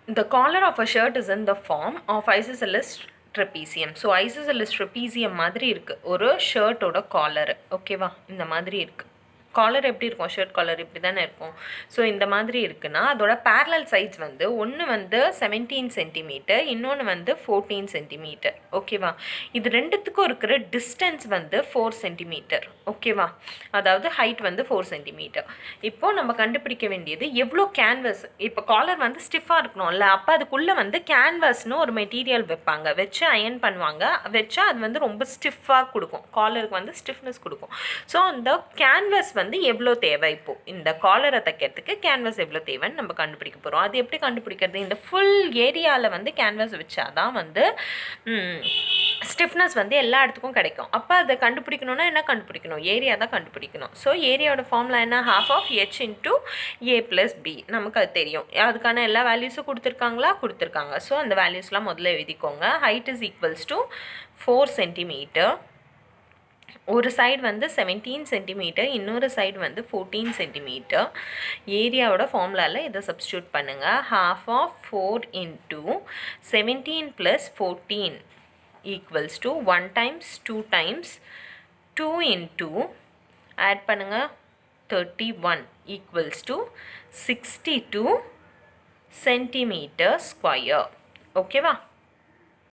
the collar of a shirt is in the form of isosceles trapezium so isosceles trapezium மாதிரி இருக்குது ஒரு ஷர்ட்டோட collar ஓகேவா இந்த மாதிரி இருக்குது காலர் எப்படி இருக்கும் ஷர்ட் காலர் இப்படி தானே இருக்கும் ஸோ இந்த மாதிரி இருக்குன்னா அதோட பேரலல் சைட்ஸ் வந்து ஒன்று வந்து செவன்டீன் சென்டிமீட்டர் இன்னொன்று வந்து ஃபோர்டீன் சென்டிமீட்டர் ஓகேவா இது ரெண்டுத்துக்கும் இருக்கிற டிஸ்டன்ஸ் வந்து ஃபோர் சென்டிமீட்டர் ஓகேவா அதாவது ஹைட் வந்து ஃபோர் சென்டிமீட்டர் இப்போது நம்ம கண்டுபிடிக்க வேண்டியது எவ்வளோ கேன்வஸ் இப்போ காலர் வந்து ஸ்டிஃபாக இருக்கணும்ல அப்போ அதுக்குள்ளே வந்து கேன்வஸ்னு ஒரு மெட்டீரியல் வைப்பாங்க வச்சு அயன் பண்ணுவாங்க வச்சா அது வந்து ரொம்ப ஸ்டிஃபாக கொடுக்கும் காலருக்கு வந்து ஸ்டிஃப்னஸ் கொடுக்கும் ஸோ அந்த கேன்வஸ் வந்து எவ்வளோ தேவை இப்போது இந்த காலரை தைக்கிறதுக்கு கேன்வஸ் எவ்வளோ தேவைன்னு நம்ம கண்டுபிடிக்க போகிறோம் அது எப்படி கண்டுபிடிக்கிறது இந்த ஃபுல் ஏரியாவில் வந்து கேன்வஸ் வச்சாதான் வந்து ஸ்டிஃப்னஸ் வந்து எல்லா இடத்துக்கும் கிடைக்கும் அப்போ அதை கண்டுபிடிக்கணும்னா என்ன கண்டுபிடிக்கணும் ஏரியா தான் கண்டுபிடிக்கணும் ஸோ ஏரியாவோட ஃபார்முலா என்ன half of H into A plus B நமக்கு அது தெரியும் அதுக்கான எல்லா வேல்யூஸும் கொடுத்துருக்காங்களா கொடுத்துருக்காங்க ஸோ அந்த வேல்யூஸ்லாம் முதல்ல எழுதிக்கோங்க height is equals to four centimetre ஒரு சைடு வந்து செவன்டீன் சென்டிமீட்டர் இன்னொரு சைடு வந்து ஃபோர்டீன் சென்டிமீட்டர் ஏரியாவோட ஃபார்முலாவில் இதை சப்ஸ்டியூட் பண்ணுங்கள் half of four into seventeen plus fourteen equals to one times two times two into add பண்ணுங்கள் thirty one equals to sixty two centimetre square ஓகேவா